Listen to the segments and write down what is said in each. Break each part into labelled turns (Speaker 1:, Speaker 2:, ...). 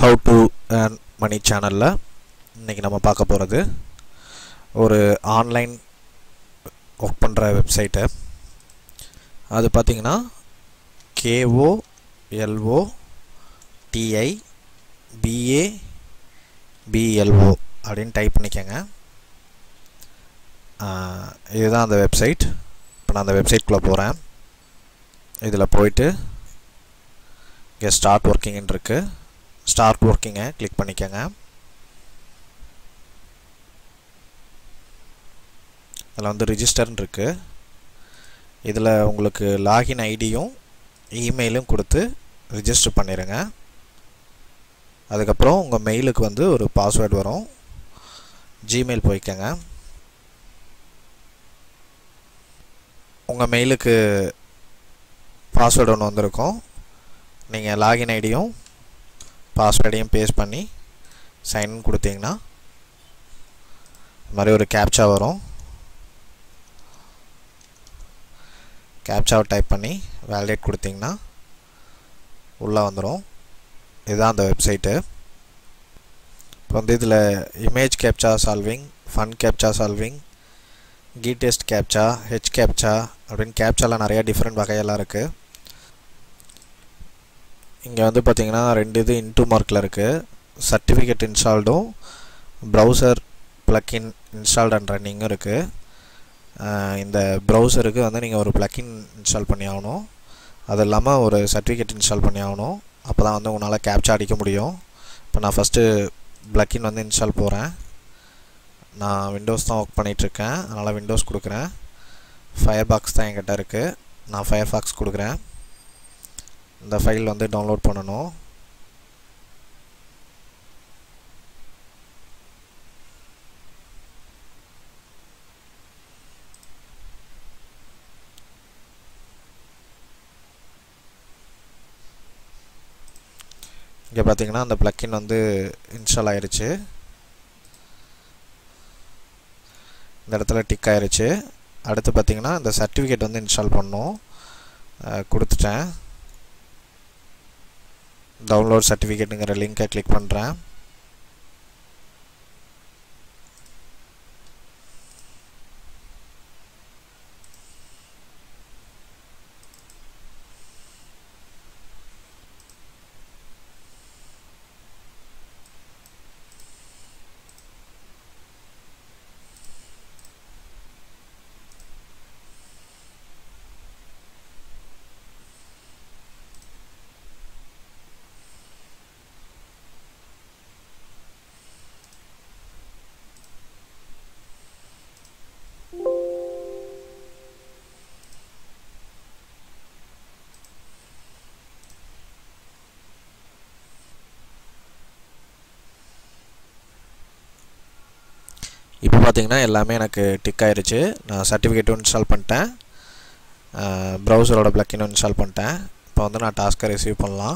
Speaker 1: how to earn மணி சேனலில் இன்றைக்கி நம்ம பார்க்க போகிறது ஒரு ஆன்லைன் ஒர்க் பண்ணுற வெப்சைட்டு அது பார்த்திங்கன்னா KO LO DI PA PLO அப்படின்னு டைப் பண்ணிக்கோங்க இதுதான் அந்த வெப்சைட் இப்போ நான் அந்த வெப்சைட்குள்ளே போகிறேன் இதில் போயிட்டு இங்கே ஸ்டார்ட் ஒர்க்கிங்னு இருக்குது ஸ்டார்ட் ஒர்க்கிங்கை கிளிக் பண்ணிக்கோங்க அதில் வந்து ரிஜிஸ்டர்னு இருக்குது இதில் உங்களுக்கு லாகின் ஐடியும் இமெயிலும் கொடுத்து ரிஜிஸ்டர் பண்ணிடுங்க அதுக்கப்புறம் உங்கள் மெயிலுக்கு வந்து ஒரு பாஸ்வேர்டு வரும் ஜிமெயில் போய்க்கோங்க உங்கள் மெயிலுக்கு பாஸ்வேர்டு ஒன்று வந்திருக்கும் நீங்கள் லாகின் ஐடியும் பாஸ்வேர்டையும் பேஸ்ட் பண்ணி சைன் கொடுத்தீங்கன்னா இது மாதிரி ஒரு கேப்சா வரும் கேப்சாவை டைப் பண்ணி வேலிடேட் கொடுத்தீங்கன்னா உள்ளே வந்துடும் இதுதான் அந்த வெப்சைட்டு இப்போ வந்து இதில் image captcha solving fun captcha solving geetest captcha H captcha அப்படின்னு கேப்சாலாம் நிறையா டிஃப்ரெண்ட் வகையெல்லாம் இருக்குது இங்கே வந்து பார்த்திங்கன்னா ரெண்டு இது இன்டூ மார்க்கில் இருக்குது சர்டிஃபிகேட் இன்ஸ்டால்டும் ப்ரௌசர் ப்ளக்கின் இன்ஸ்டால்ட் அண்ட் ரன்னிங்கும் இருக்குது இந்த ப்ரௌசருக்கு வந்து நீங்கள் ஒரு ப்ளக்கின் இன்ஸ்டால் பண்ணி ஆகணும் அது இல்லாமல் ஒரு சர்டிஃபிகேட் இன்ஸ்டால் பண்ணி ஆகணும் அப்போ தான் வந்து உங்களால் கேப்சா அடிக்க முடியும் இப்போ நான் ஃபஸ்ட்டு ப்ளக்கின் வந்து இன்ஸ்டால் போகிறேன் நான் விண்டோஸ் தான் ஒர்க் பண்ணிகிட்ருக்கேன் அதனால் விண்டோஸ் கொடுக்குறேன் ஃபயர் பாக்ஸ் தான் என்கிட்ட இருக்குது நான் ஃபயர் பாக்ஸ் கொடுக்குறேன் இந்த ஃபைல் வந்து டவுன்லோட் பண்ணணும் இங்கே பார்த்தீங்கன்னா அந்த ப்ளக்கின் வந்து இன்ஸ்டால் ஆயிருச்சு இந்த இடத்துல டிக் ஆயிருச்சு அடுத்து பார்த்தீங்கன்னா இந்த சர்டிஃபிகேட் வந்து இன்ஸ்டால் பண்ணணும் கொடுத்துட்டேன் டவுன்லோட் சர்டிஃபிகேட்டுங்கிற லிங்கை கிளிக் பண்ணுறேன் இப்போ பார்த்தீங்கன்னா எல்லாமே எனக்கு டிக் ஆயிருச்சு நான் சர்டிஃபிகேட்டும் இன்ஸ்டால் பண்ணிட்டேன் ப்ரௌசரோட ப்ளக்கினும் இன்ஸ்டால் பண்ணிட்டேன் இப்போ வந்து நான் டாஸ்க்கை ரிசீவ் பண்ணலாம்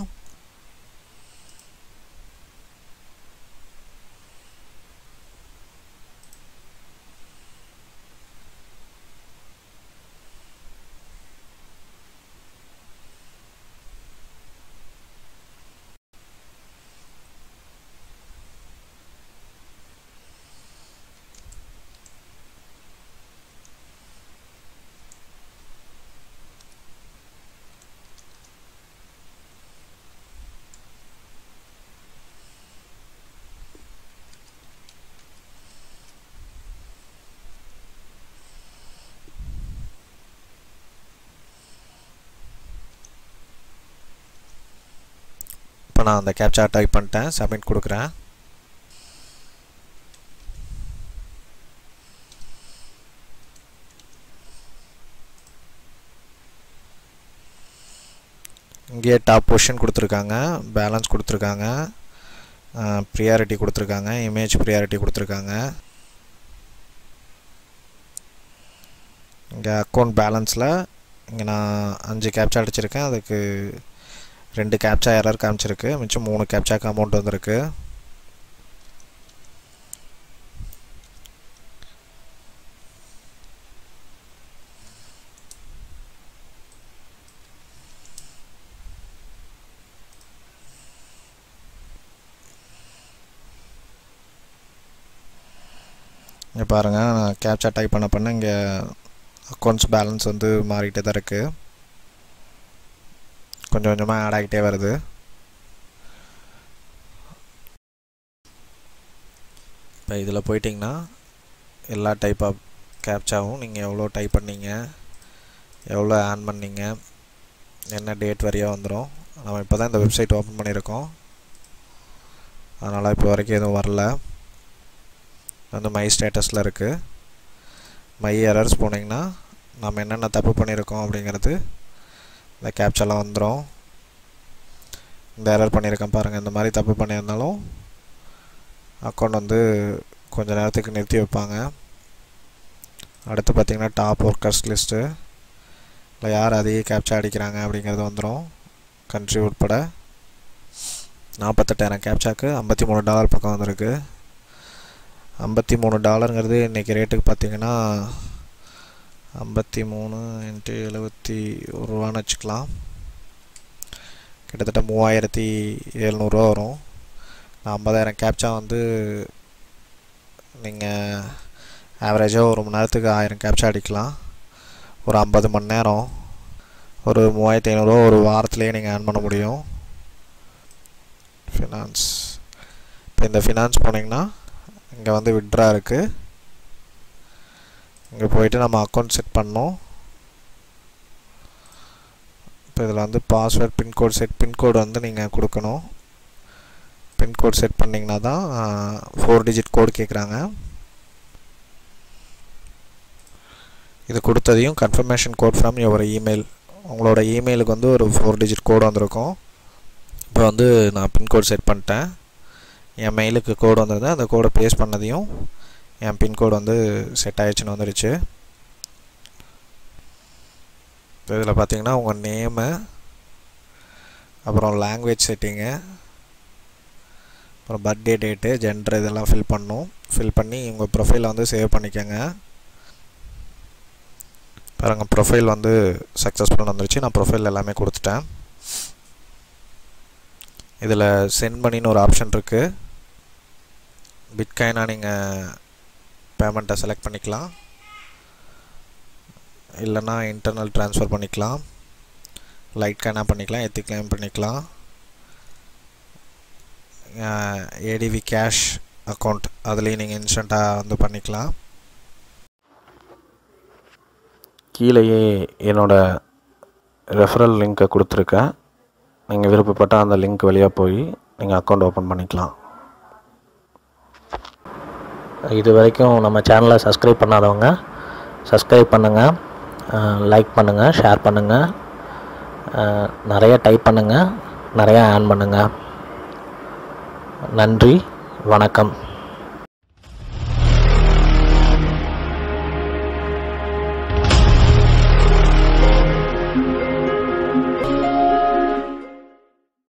Speaker 1: இப்போ நான் அந்த கேப்சா டைப் பண்ணிட்டேன் சப்மிட் கொடுக்குறேன் இங்கேயே டாப் பொசிஷன் கொடுத்துருக்காங்க பேலன்ஸ் கொடுத்துருக்காங்க ப்ரியாரிட்டி கொடுத்துருக்காங்க இமேஜ் ப்ரியாரிட்டி கொடுத்துருக்காங்க இங்கே அக்கௌண்ட் பேலன்ஸில் இங்கே நான் அஞ்சு கேப்சா அடிச்சிருக்கேன் அதுக்கு ரெண்டு கேப்சா எரர் காமிச்சிருக்கு மிச்சம் மூணு கேப்சாக்கு அமௌண்ட் வந்திருக்கு இங்கே பாருங்கள் நான் கேப்சா டைப் பண்ண பண்ண இங்கே அக்கௌண்ட்ஸ் பேலன்ஸ் வந்து மாறிக்கிட்டே தான் இருக்குது கொஞ்சம் கொஞ்சமாக ஆட் ஆகிட்டே வருது இப்போ இதில் போயிட்டிங்கன்னா எல்லா டைப் ஆஃப் கேப்சாவும் நீங்கள் எவ்வளோ டைப் பண்ணீங்க எவ்வளோ ஆன் பண்ணீங்க என்ன டேட் வரையாக வந்துடும் நம்ம இப்போ தான் இந்த வெப்சைட் ஓப்பன் பண்ணியிருக்கோம் அதனால் இப்போ வரைக்கும் எதுவும் வரல வந்து மை ஸ்டேட்டஸில் இருக்குது மை எரர்ஸ் போனீங்கன்னா நம்ம என்னென்ன தப்பு பண்ணியிருக்கோம் அப்படிங்கிறது இந்த கேப்செல்லாம் வந்துடும் இந்த எரர் பண்ணியிருக்கேன் பாருங்கள் இந்த மாதிரி தப்பு பண்ணியிருந்தாலும் அக்கௌண்ட் வந்து கொஞ்சம் நேரத்துக்கு நிறுத்தி வைப்பாங்க அடுத்து பார்த்திங்கன்னா டாப் ஒர்க்கர்ஸ் லிஸ்ட்டு இல்லை யார் அதிக கேப்சா அடிக்கிறாங்க அப்படிங்கிறது வந்துடும் கண்ட்ரி உட்பட நாற்பத்தெட்டாயிரம் கேப்சாக்கு ஐம்பத்தி மூணு டாலர் பக்கம் வந்திருக்கு ஐம்பத்தி மூணு டாலருங்கிறது இன்றைக்கி ரேட்டுக்கு பார்த்திங்கன்னா ஐம்பத்தி மூணு இன்ட்டு எழுபத்தி ஒரு ரூபான்னு வச்சுக்கலாம் கிட்டத்தட்ட மூவாயிரத்தி எழுநூறுவா வரும் ஐம்பதாயிரம் கேப்சா வந்து நீங்கள் ஆவரேஜாக ஒரு மணி நேரத்துக்கு ஆயிரம் கேப்சா அடிக்கலாம் ஒரு ஐம்பது மணி நேரம் ஒரு மூவாயிரத்தி ஐநூறுரூவா ஒரு வாரத்துலேயே நீங்கள் ஏர்ன் பண்ண முடியும் ஃபினான்ஸ் இப்போ இந்த ஃபினான்ஸ் போனீங்கன்னா இங்கே வந்து விட்ரா இருக்குது இங்கே போயிட்டு நம்ம அக்கௌண்ட் செட் பண்ணோம் இப்போ இதில் வந்து பாஸ்வேர்ட் பின்கோட் செட் பின்கோடு வந்து நீங்கள் கொடுக்கணும் பின்கோட் செட் பண்ணிங்கன்னா தான் ஃபோர் டிஜிட் கோடு கேட்குறாங்க இது கொடுத்ததையும் confirmation code from your email உங்களோட இமெயிலுக்கு வந்து ஒரு ஃபோர் டிஜிட் கோடு வந்திருக்கும் இப்போ வந்து நான் பின்கோட் செட் பண்ணிட்டேன் என் மெயிலுக்கு கோடு வந்திருந்தேன் அந்த கோடை பேஸ்ட் பண்ணதையும் என் பின்கோடு வந்து செட் ஆயிடுச்சுன்னு வந்துருச்சு இப்போ இதில் பார்த்தீங்கன்னா உங்கள் நேமு அப்புறம் லாங்குவேஜ் செட்டிங்கு அப்புறம் பர்த்டே டேட்டு ஜெண்டர் இதெல்லாம் ஃபில் பண்ணும் ஃபில் பண்ணி உங்கள் ப்ரொஃபைலை வந்து சேவ் பண்ணிக்கோங்க பாருங்கள் ப்ரொஃபைல் வந்து சக்ஸஸ்ஃபுல்லாக வந்துருச்சு நான் ப்ரொஃபைல் எல்லாமே கொடுத்துட்டேன் இதில் சென்ட் பண்ணின்னு ஒரு ஆப்ஷன் இருக்குது பிட்காயினாக நீங்கள் பேமெண்ட்டை செலக்ட் பண்ணிக்கலாம் இல்லைனா இன்டர்னல் ட்ரான்ஸ்ஃபர் பண்ணிக்கலாம் லைட் காயினாக பண்ணிக்கலாம் எத்திக்ளைம் பண்ணிக்கலாம் ஏடிவி கேஷ் அக்கௌண்ட் அதுலேயும் நீங்கள் இன்ஸ்டண்ட்டாக வந்து பண்ணிக்கலாம் கீழேயே என்னோடய ரெஃபரல் லிங்க்கை கொடுத்துருக்கேன் நீங்கள் விருப்பப்பட்டால் அந்த லிங்க் வழியாக போய் நீங்கள் அக்கௌண்ட் ஓப்பன் பண்ணிக்கலாம்
Speaker 2: இது வரைக்கும் நம்ம சேனலை சப்ஸ்கிரைப் பண்ணாதவங்க சப்ஸ்கிரைப் பண்ணுங்கள் லைக் பண்ணுங்கள் ஷேர் பண்ணுங்கள் நிறைய டைப் பண்ணுங்கள் நிறையா ஆன் பண்ணுங்கள் நன்றி வணக்கம்